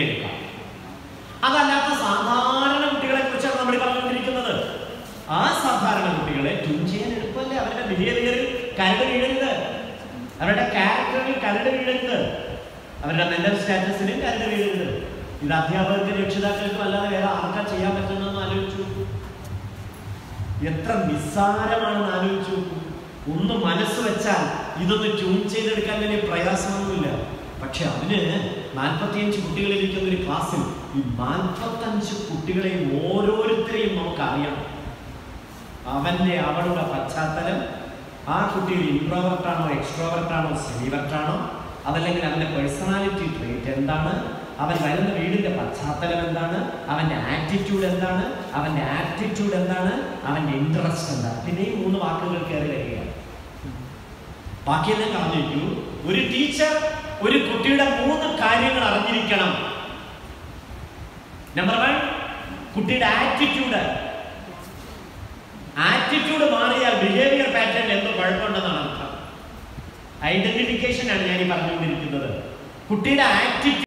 എടുക്കാം അതല്ലാത്ത സാധാരണ കുട്ടികളെ കുറിച്ചാണ് നമ്മൾ പറഞ്ഞുകൊണ്ടിരിക്കുന്നത് ആ സാധാരണ കുട്ടികളെ ട്യൂൺ ചെയ്യാൻ എളുപ്പമല്ലേ അവരുടെ ബിഹേവിയറിൽ കരട് വീഴരുത് അവരുടെ ക്യാരക്ടറിൽ കരട് വീഴരുത് അവരുടെ മെന്റൽ സ്റ്റാറ്റസിലും കരട് വീഴരുത് ഇത് അധ്യാപകർക്കും രക്ഷിതാക്കൾക്കും അല്ലാതെ വേറെ ആർക്കാ ചെയ്യാൻ പറ്റുന്നതെന്ന് ആലോചിച്ചു നോക്കൂ. എത്ര നിസ്സാരമാണെന്ന് ആലോചിച്ചു നോക്കൂ. ഒന്ന് മനസ്സ് വെച്ചാൽ ഇതൊന്ന് ട്യൂൺ ചെയ്തെടുക്കാൻ വലിയ പ്രയാസമൊന്നുമില്ല പക്ഷെ അതിന് നാൽപ്പത്തിയഞ്ച് കുട്ടികളിരിക്കുന്ന ഒരു ക്ലാസ്സിൽ ഈ നാൽപ്പത്തഞ്ച് കുട്ടികളെയും ഓരോരുത്തരെയും നമുക്ക് അറിയണം അവന്റെ അവളുടെ പശ്ചാത്തലം ആ കുട്ടി ഒരു ഇൻട്രോവർട്ട് ആണോ എക്സ്ട്രോവർട്ട് ആണോ സെലിവർട്ട് ആണോ അതല്ലെങ്കിൽ അവന്റെ പേഴ്സണാലിറ്റി ട്രേറ്റ് എന്താണ് അവൻ വരുന്ന വീടിന്റെ പശ്ചാത്തലം എന്താണ് അവന്റെ ആറ്റിറ്റ്യൂഡ് എന്താണ് അവന്റെ ആറ്റിറ്റ്യൂഡ് എന്താണ് അവന്റെ ഇൻട്രസ്റ്റ് എന്താണ് പിന്നെ ഈ മൂന്ന് വാക്കുകൾ കയറി വരികയാണ് ബാക്കിയെല്ലാം കളഞ്ഞിരിക്കൂ ഒരു ടീച്ചർ ഒരു കുട്ടിയുടെ മൂന്ന് കാര്യങ്ങൾ അറിഞ്ഞിരിക്കണം നമ്പർ വൺ കുട്ടിയുടെ ആറ്റിറ്റ്യൂഡ് ആറ്റിറ്റ്യൂഡ് മാറിയാൽ ബിഹേവിയർ പാറ്റേൺ എന്തോ കുഴപ്പമുണ്ടെന്നാണ് അർത്ഥം ഐഡന്റിഫിക്കേഷൻ ആണ് ഞാൻ ഈ പറഞ്ഞുകൊണ്ടിരിക്കുന്നത് കുട്ടിയുടെ ആറ്റിറ്റ്യൂഡ്